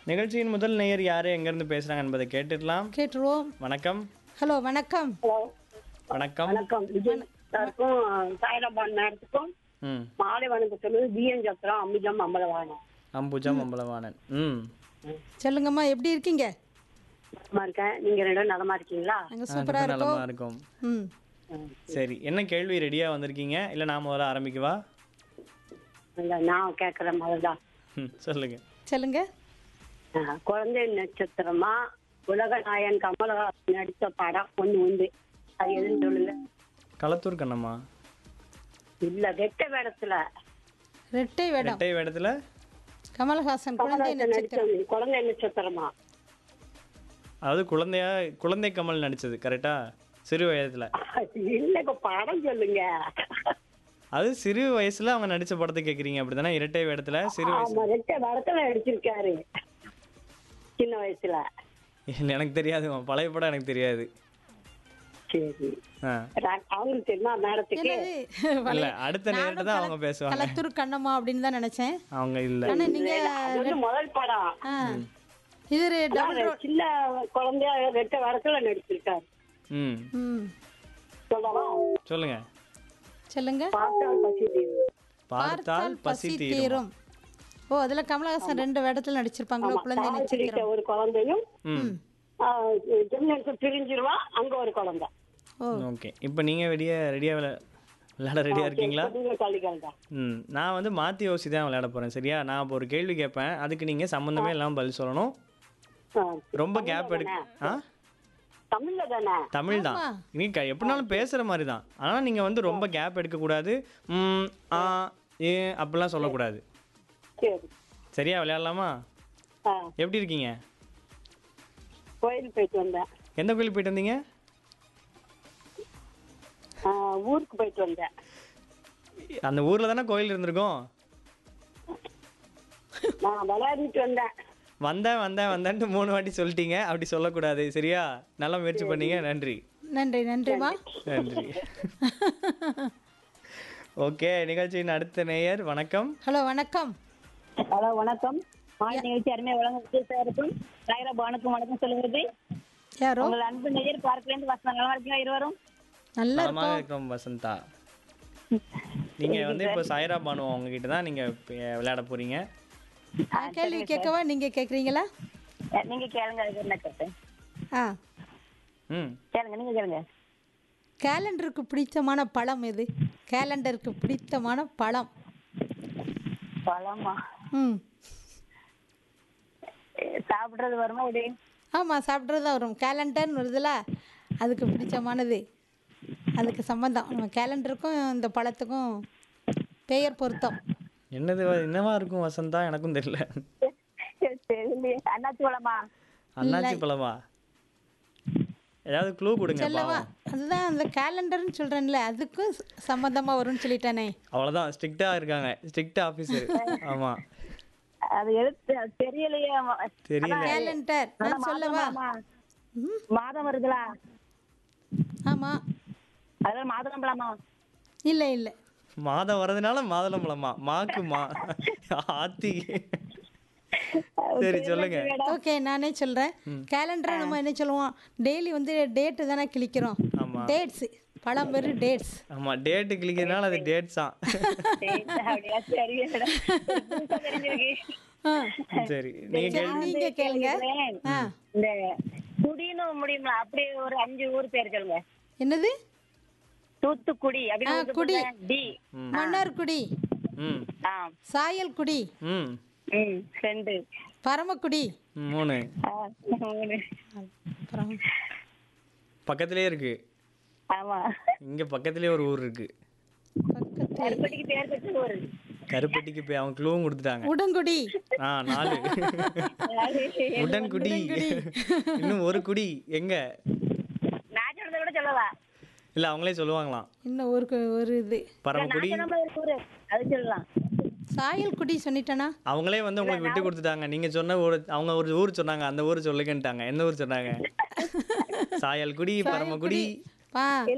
நிகழ்ச்சியின் முதல் நேயர் யாரு எங்கிருந்து பேசுறாங்க என்பதை கேட்டுடலாம் கேட்டுருவோம் வணக்கம் ஹலோ வணக்கம் ஹலோ வணக்கம் வணக்கம் விஜய் சாருக்கும் சாய்ராபான் மேடத்துக்கும் ம் மாலை வணக்கம் சொல்லுது பிஎன் சத்திரம் அம்பிஜம் அம்பலவாணம் அம்புஜா மம்பலவாணன் ம் சொல்லுங்கம்மா எப்படி இருக்கீங்க நலமா இருக்கேன் நீங்க ரெண்டும் நலமா இருக்கீங்களா நாங்கள் ஆ, சூப்பராக ரொம்ப இருக்கோம் நலமா இருக்கும் ம் ம். சரி என்ன கேள்வி ரெடியா வந்திருக்கீங்க இல்ல நான் முதல்ல ஆரம்பிக்கவா இல்ல, நான் கேட்கறேன் முதல்ல ம் சொல்லுங்க சொல்லுங்க ஆ, குழந்தை நட்சத்திரமா உலக நாயன் கமலஹாசன் நடித்த படம் ஒண்ணு உண்டு அது எதுன்னு சொல்லுங்க களத்தூர் கண்ணம்மா இல்ல வெட்ட வேடத்துல ரெட்டை வேடம் ரெட்டை வேடத்துல கமல்ஹாசன் குழந்தை கமலஹாசன் நடிச்ச நட்சத்திரம் குழந்தை நட்சத்திரமா அதாவது குழந்தையா குழந்தை கமல் நடிச்சது கரெக்டா சிறு வயதுல இல்ல இப்ப படம் சொல்லுங்க அது சிறு வயசுல அவங்க நடிச்ச படத்தை கேக்குறீங்க அப்படிதானே இரட்டை வேடத்துல சிறு வயசு ஆமா ரெட்ட வேடத்துல நடிச்சிருக்காரு சின்ன வயசுல இல்ல எனக்கு தெரியாது பழைய படம் எனக்கு தெரியாது சரி ஆ. ரா- அவங்களுக்கு தெரியுமா மேடத்துக்கு என்னது இல்ல அடுத்த நேரத்தை தான் அவங்க பேசுவாங்க களத்தூர் கண்ணம்மா அப்படின்னு தான் நினைச்சேன் அவங்க இல்ல ஆனா நீங்க அது வந்து முதல் படம் ஆ இது ஒரு டபுள் நான் சின்ன குழந்தையா ரெட்ட வேடத்துல நடிச்சிருக்காரு ம் ம் சொல்லலாம் சொல்லுங்க சொல்லுங்க பார்த்தால் பசி தீரும். பார்த்தால் பசி தீரும் தீரும் ஓ அதுல கமலஹாசன் ரெண்டு வேடத்துல நடிச்சிருப்பாங்களோ குழந்தை தாய் நட்சத்திரம் பிடித்த ஒரு குழந்தையும் ம் ஜெமினன்ஸ் பிரிஞ்சிருவா அங்க ஒரு குழந்தை ஓ ஓகே இப்போ நீங்கள் ரெடியா ரெடியாக விளை விளையாட ரெடியாக இருக்கீங்களா நீங்க கல்விகள் தான் ம் நான் வந்து மாற்றி யோசி தான் விளையாட போகிறேன் சரியா நான் இப்போ ஒரு கேள்வி கேட்பேன் அதுக்கு நீங்கள் சம்மந்தமே இல்லாமல் பதில் சொல்லணும் ரொம்ப கேப் எடுக்க ஆ தமிழ்ல தானே தமிழ் தான் நீங்கள் எப்படினாலும் பேசுகிற மாதிரி தான் ஆனால் நீங்கள் வந்து ரொம்ப கேப் எடுக்கக்கூடாது ம் ஆ ஏ அப்படிலாம் சொல்லக்கூடாது சரி சரியா விளையாடலாமா ஆ, எப்படி இருக்கீங்க கோயில் போயிட்டு வந்தேன் எந்த கோயிலுக்கு போயிட்டு வந்தீங்க ஆ, ஊருக்கு போயிட்டு வந்தேன் அந்த ஊரில் தானே கோயில் இருந்திருக்கும் நான் விளையாடிட்டு வந்தேன் வந்தேன் வந்தேன் வந்தேன்ட்டு மூணு வாட்டி சொல்லிட்டீங்க அப்படி சொல்லக்கூடாது சரியா நல்லா முயற்சி பண்ணீங்க நன்றி நன்றி நன்றிமா நன்றி ஓகே நிகழ்ச்சியின் அடுத்த நேயர் வணக்கம் ஹலோ வணக்கம் ஹலோ வணக்கம் மாலை நிகழ்ச்சி அருமையா வழங்க சாருக்கும் சாயிரா பானுக்கும் வணக்கம் சொல்லுகிறது யாரோ உங்கள் அன்பு நேயர் பார்க்கலேருந்து வசனம் நல்லா இருக்கீங்களா இருவரும் நல்லா நலமாக இருக்கிறோம் வசந்தா நீங்க வந்து இப்போ சாய்ரா பானு உங்ககிட்ட தான் நீங்க இப்ப விளையாட போறீங்க நான் கேள்வி கேட்கவா நீங்க கேக்குறீங்களா அஹ் நீங்க கேளுங்க அதுக்கு என்ன கேட்டேன் ஆ ம் கேளுங்க நீங்க கேளுங்க கேலண்டருக்கு பிடித்தமான பழம் எது கேலண்டருக்கு பிடித்தமான பழம் பழமா ம் அஹ் சாப்பிடுறது வருமா இது ஆமாம் சாப்பிட்றது தான் வரும் கேலண்டர்னு வருதுல அதுக்கு பிடிச்சமானது அதுக்கு சம்மந்தம் நம்ம கேலண்டருக்கும் இந்த பழத்துக்கும் பெயர் பொருத்தம் என்னது வ- என்னவா இருக்கும் வசந்தா எனக்கும் தெரியல தெரியலையே அண்ணாச்சி பழமா அண்ணாச்சி பழமா ஏதாவது க்ளூ கொடுங்க சொல்லவா பாவம் அதுதான் அந்த கேலண்டர்னு சொல்கிறேன்ல அதுக்கும் சம்மந்தமாக வரும்னு சொல்லிட்டானே அவ்வளோதான் ஸ்ட்ரிக்டாக இருக்காங்க ஸ்ட்ரிக்ட் ஆஃபீஸர் ஆமா அது எழுத்து அது தெரியலையே ஆமா. தெரியல கேலண்டர் நான் சொல்லவா ஆமா. மாதம் வருதுலா ஆமாம் அதெல்லாம் மாதம் பழமா இல்லை இல்லை மாதம் வர்றதுனால மாதுளம் பழமா மாக்கு மா ஆத்தி சரி சொல்லுங்க ஓகே நானே சொல்கிறேன் கேலண்டரை நம்ம என்ன சொல்லுவோம் டெய்லி வந்து டேட்டு தானே கிளிக்கிறோம் ஆமா டேட்ஸு பழம் பேர் டேட்ஸ் ஆமா டேட்டு கிளிக்கிறதுனால அது டேட்ஸ் தான் சரி, அப்படியா சரி புதுசா தெரிஞ்சிருக்கு ஆ சரி நீங்க கேள்வி நீங்கள் கேளுங்க ஆ இந்த குடின்னு முடியுங்களா அப்படியே ஒரு அஞ்சு ஊர் பேர் சொல்லுங்க என்னது தூத்துக்குடி ஆ, அப்படின்னு குடி. டி மன்னார்குடி ம் ஆ சாயல்குடி ம் ம் ரெண்டு பரமக்குடி மூணு ஆ, மூணு அப்புறம் பக்கத்திலே இருக்கு ஆமா இங்க பக்கத்திலே ஒரு ஊர் இருக்கு பக்கத்து கருப்பட்டிக்கு பேர் பெற்ற ஊர் கருப்பட்டிக்கு போய் அவங்க க்ளூவும் கொடுத்துட்டாங்க உடன்குடி ஆ நாலு உடன்குடி இன்னும் ஒரு குடி எங்க நான் சொல்றதை கூட சொல்லவா இல்ல அவங்களே சொல்லுவாங்களாம் இன்னும் ஒரு கு- ஒரு இது பரமக்குடி நான் சொன்ன மாதிரி ஊரு அது சொல்லலாம் சாயல்குடி சொல்லிட்டேனா அவங்களே வந்து உங்களுக்கு விட்டு கொடுத்துட்டாங்க நீங்க சொன்ன ஊர் அவங்க ஒரு ஊர் சொன்னாங்க அந்த ஊர் சொல்லுங்கன்ட்டாங்க எந்த ஊர் சொன்னாங்க சாயல்குடி பரமக்குடி பா